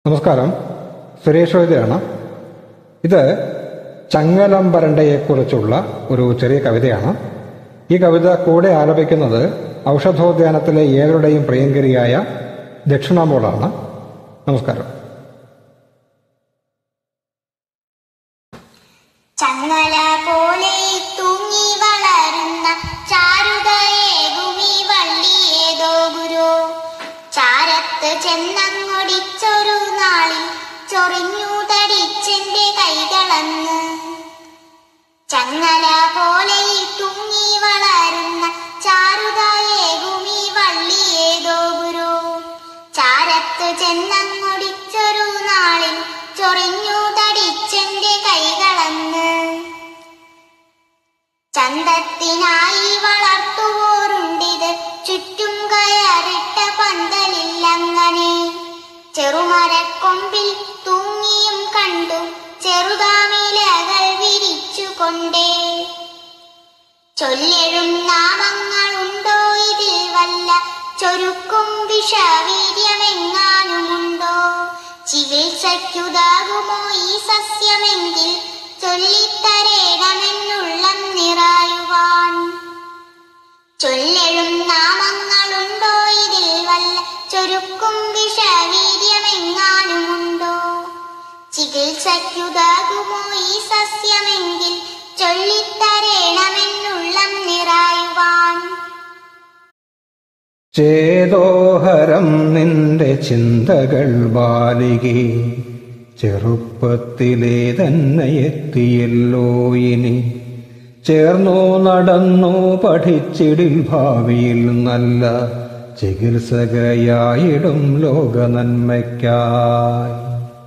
നമസ്കാരം സുരേഷ് വൈദ്യരാണ് ഇത് ചങ്ങലംബരണ്ടയെക്കുറിച്ചുള്ള ഒരു ചെറിയ കവിതയാണ് ഈ കവിത കൂടെ ആലപിക്കുന്നത് ഔഷധോദ്യാനത്തിലെ ഏവരുടെയും പ്രിയങ്കരിയായ ദക്ഷിണാമോളാണ് നമസ്കാരം ചങ്ങല പോലെ തൂങ്ങി വളരുന്ന ചാരുതയേകുമി വള്ളിയേതോ ഗുരു ചാരത്ത് ചെന്നങ്ങൊടിച്ചൊരു നാളിൽ ചൊറിഞ്ഞു തടിച്ചെന്റെ കൈകളന്ന് ചങ്ങല പോലെ തൂങ്ങി വളരുന്ന ചാരുതയേകുമി വള്ളിയേതോ ഗുരു ചാരത്ത് ചെന്നങ്ങൊടിച്ചൊരു നാളിൽ ചൊറിഞ്ഞു തടിച്ചെന്റെ കൈകളന്ന് ചന്തത്തിനായി വളർത്തുവോരുണ്ടിത് ചുറ്റും കയറിട്ട പന്തലില്ലങ്ങനെ ചെറുമരക്കൊമ്പിൽ തൂങ്ങിയും കണ്ടു ചെറുതാമിലകൾ വിരിച്ചുകൊണ്ടേ ചൊല്ലെഴും നാമങ്ങളുണ്ടോ ഇതിൽ വല്ല ചൊരുക്കും വിഷവീര്യമെങ്ങാനുമുണ്ടോ ചികിത്സയ്ക്കുതാകുമോ ഈ സസ്യമെങ്കിൽ ചൊല്ലിത്തരേണമെന്നുള്ളം നിറായുവാൻ ചൊല്ലെഴും നാമങ്ങളുണ്ടോ ഇതിൽ വല്ല ചൊരുക്കും വിഷവീര്യമെങ്ങാനുമുണ്ടോ ചികിത്സയ്ക്കുതാകുമോ ഈ സസ്യമെങ്കിൽ ചൊല്ലിത്തരേണമെന്നുള്ളം നിറായുവാൻ ചേതോഹരം നിന്റെ ചിന്തകൾ ബാലികെ ചെറുപ്പത്തിലേ തന്നെ എത്തിയല്ലോ ഇനി ചേർന്നു നടന്നു പഠിച്ചിടിൽ ഭാവിയിൽ നല്ല ചികിത്സകയായിടും ലോക നന്മയ്ക്കായി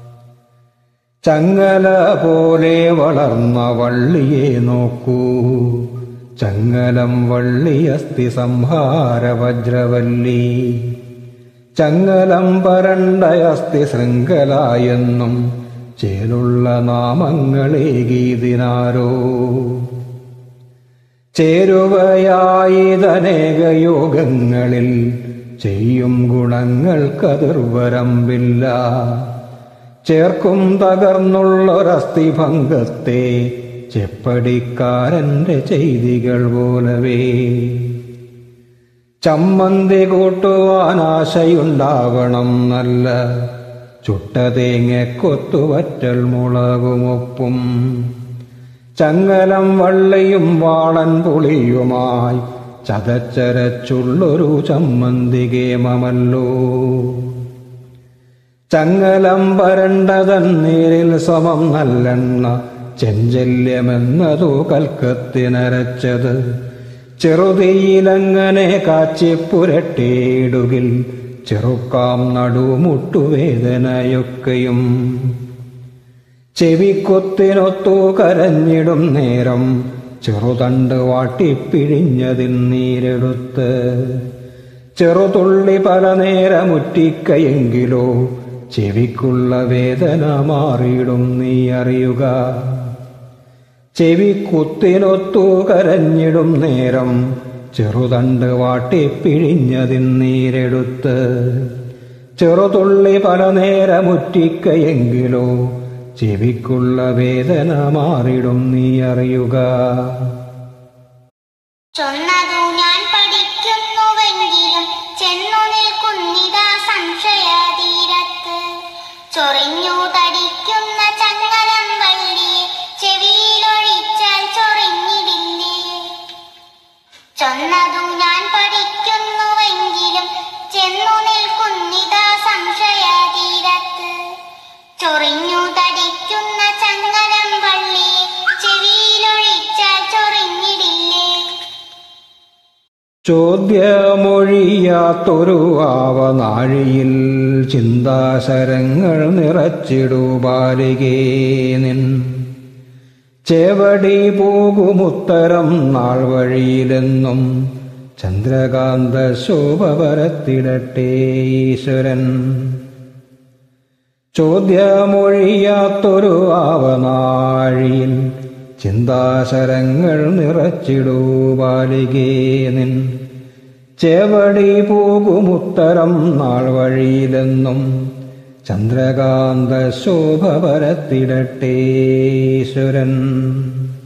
ചങ്ങല പോലെ വളർന്ന വള്ളിയെ നോക്കൂ ചങ്ങലം വള്ളിയസ്ഥി സംഹാര വജ്രവല്ലി ചങ്ങലം പരണ്ടയസ്ഥി ശൃംഖലായെന്നും ചേലുള്ള നാമങ്ങളെ ഗീതിനാരോ ചേരുവയായിതനേക യോഗങ്ങളിൽ ചെയ്യും ഗുണങ്ങൾക്കതിർവരമ്പില്ല ചേർക്കും തകർന്നുള്ളൊരസ്ഥിഭംഗത്തെ ചെപ്പടിക്കാരന്റെ ചെയ്തികൾ പോലവേ ചമ്മന്തി കൂട്ടുവാൻ ആശയുണ്ടാവണം നല്ല ചുട്ടതേങ്ങക്കൊത്തുവറ്റൽ മുളകുമൊപ്പും ചങ്ങലം വള്ളിയും വാളൻ പുളിയുമായി ചതച്ചരച്ചുള്ളൊരു ചമ്മന്തികേമമല്ലോ ചങ്ങലം പരണ്ടതൻ നീരിൽ സമം നല്ലെണ്ണ ചെഞ്ചല്യമെന്നതു കൽക്കത്തിനരച്ചത് ചെറുതീയിലങ്ങനെ കാച്ചിപ്പുരട്ടിയിടുകിൽ ചെറുക്കാം നടുമുട്ടുവേദനയൊക്കെയും ചെവിക്കൊത്തിനൊത്തു കരഞ്ഞിടും നേരം ചെറുതണ്ട് വാട്ടിപ്പിഴിഞ്ഞതിൻ നീരെടുത്ത് ചെറുതുള്ളി പല നേരമുറ്റിക്കയെങ്കിലോ ചെവിക്കുള്ള വേദന മാറിയിടും നീ അറിയുക ചെവി കുത്തിനൊത്തു കരഞ്ഞിടും നേരം ചെറുതണ്ട് വാട്ടിപ്പിഴിഞ്ഞതിൻ നീരെടുത്ത് ചെറുതുള്ളി പല നേരമുറ്റിക്കയെങ്കിലോ ചെവിക്കുള്ള വേദന മാറിടും നീ അറിയുക ചൊന്നതു ഞാൻ പഠിക്കുന്നുവെങ്കിലും ചെന്നു നിൽക്കുന്നിതാ സംശയതീരത്ത് ചൊറിഞ്ഞു തടിക്കുന്ന ചങ്ങലം വള്ളിയെ ചെവിയിലൊഴിച്ചാൽ ചൊറിഞ്ഞിടില്ലേ ചൊന്നതു ഞാൻ പഠിക്കുന്നുവെങ്കിലും ചെന്നു നിൽക്കുന്നിതാ സംശയതീരത്ത് ചൊറിഞ്ഞു തടിക്കുന്ന ചങ്ങലം വള്ളിയെ ചെവിയിലൊഴിച്ചാൽ ചൊറിഞ്ഞിടില്ലേ ചോദ്യമൊഴിയാത്തൊരു ആവനാഴിയിൽ ചിന്താശരങ്ങൾ നിറച്ചിടു ബാലികേ നിൻ ചേവടി പോകുമുത്തരം നാൾ വഴിയിലെന്നും ചന്ദ്രകാന്ത ശോഭ പരത്തിടട്ടെ ഈശ്വരൻ ചോദ്യമൊഴിയാത്തൊരു ആവനാഴിയിൽ ചിന്താശരങ്ങൾ നിറച്ചിടൂ ബാലികേ നിൻ ചേവടി പോകുമുത്തരം നാൾ വഴിയിലെന്നും ചന്ദ്രകാന്ത ശോഭ പരത്തിടട്ടേശ്വരൻ